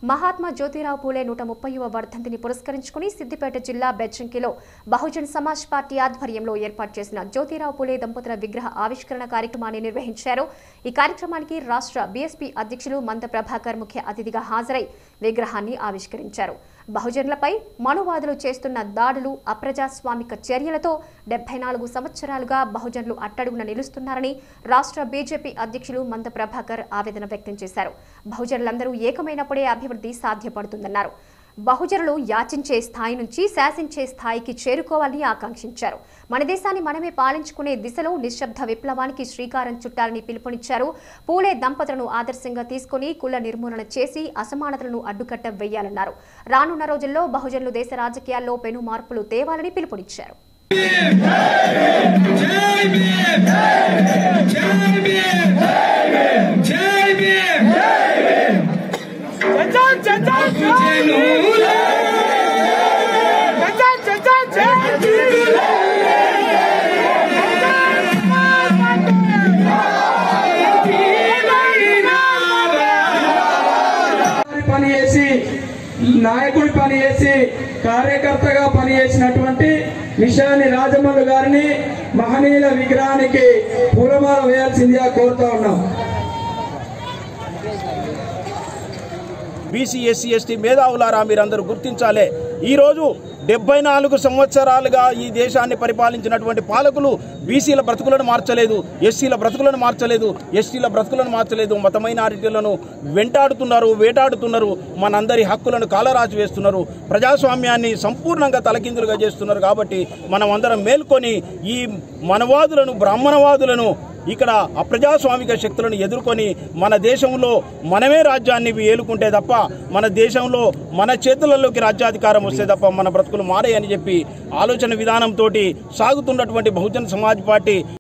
మహాత్మా జ్యోతిరావు పూలే నూట ముప్పైవ వర్ధంతిని పురస్కరించుకుని సిద్దిపేట జిల్లా బెజ్జంకిలో బహుజన్ సమాజ్ పార్టీ ఆధ్వర్యంలో ఏర్పాటు చేసిన జ్యోతిరావు పూలే దంపతుల విగ్రహ ఆవిష్కరణ కార్యక్రమాన్ని నిర్వహించారు ఈ కార్యక్రమానికి రాష్ట్ర బీఎస్పీ అధ్యక్షులు మంద ప్రభాకర్ ముఖ్య అతిథిగా హాజరై విగ్రహాన్ని ఆవిష్కరించారు బహుజనులపై మనువాదులు చేస్తున్న దాడులు అప్రజాస్వామిక చర్యలతో డెబ్బై నాలుగు సంవత్సరాలుగా బహుజనులు అట్టడుగున నిలుస్తున్నారని రాష్ట్ర బీజేపీ అధ్యక్షులు మంద ప్రభాకర్ ఆవేదన వ్యక్తం చేశారు బహుజనులందరూ ఏకమైనప్పుడే అభివృద్ధి సాధ్యపడుతుందన్నారు బహుజనులు యాచించే స్థాయి నుంచి శాసించే స్థాయికి చేరుకోవాలని ఆకాంక్షించారు మన దేశాన్ని మనమే పాలించుకునే దిశలో నిశ్శబ్ద విప్లవానికి శ్రీకారం చుట్టాలని పిలుపునిచ్చారు పూలే దంపతులను ఆదర్శంగా తీసుకుని కుల నిర్మూలన చేసి అసమానతలను అడ్డుకట్ట వేయాలన్నారు రానున్న రోజుల్లో బహుజనులు దేశ రాజకీయాల్లో పెను మార్పులు తేవాలని పిలుపునిచ్చారు జై భీమ్ జై భీమ్ జై భీమ్ చచాన్ చచాన్ జనుల చచాన్ చచాన్ చచాన్ పని చేసి నాయకుడి పని చేసి కార్యకర్తగా పనిచేసినటువంటి విషయాన్ని రాజమల్లు గారిని మహనీయుల విగ్రహానికి పూలమాల వేయాల్సిందిగా కోరుతా ఉన్నాం బీసీ ఎస్సీ ఎస్టీ మేధావులారా మీరందరూ గుర్తించాలి ఈరోజు డెబ్బై నాలుగు సంవత్సరాలుగా ఈ దేశాన్ని పరిపాలించినటువంటి పాలకులు బీసీల బ్రతుకులను మార్చలేదు ఎస్సీల బ్రతుకులను మార్చలేదు ఎస్టీల బ్రతుకులను మార్చలేదు మత మైనారిటీలను వెంటాడుతున్నారు వేటాడుతున్నారు మనందరి హక్కులను కాలరాజు వేస్తున్నారు ప్రజాస్వామ్యాన్ని సంపూర్ణంగా తలకిందులుగా చేస్తున్నారు కాబట్టి మనం అందరం మేల్కొని ఈ మనవాదులను బ్రాహ్మణవాదులను ఇక్కడ అప్రజాస్వామిక శక్తులను ఎదుర్కొని మన దేశంలో మనమే రాజ్యాన్ని ఏలుకుంటే తప్ప మన దేశంలో మన చేతులలోకి రాజ్యాధికారం వస్తే తప్ప మన బ్రతుకులు మారాయని చెప్పి ఆలోచన విధానంతో సాగుతున్నటువంటి బహుజన సమాజ్ పార్టీ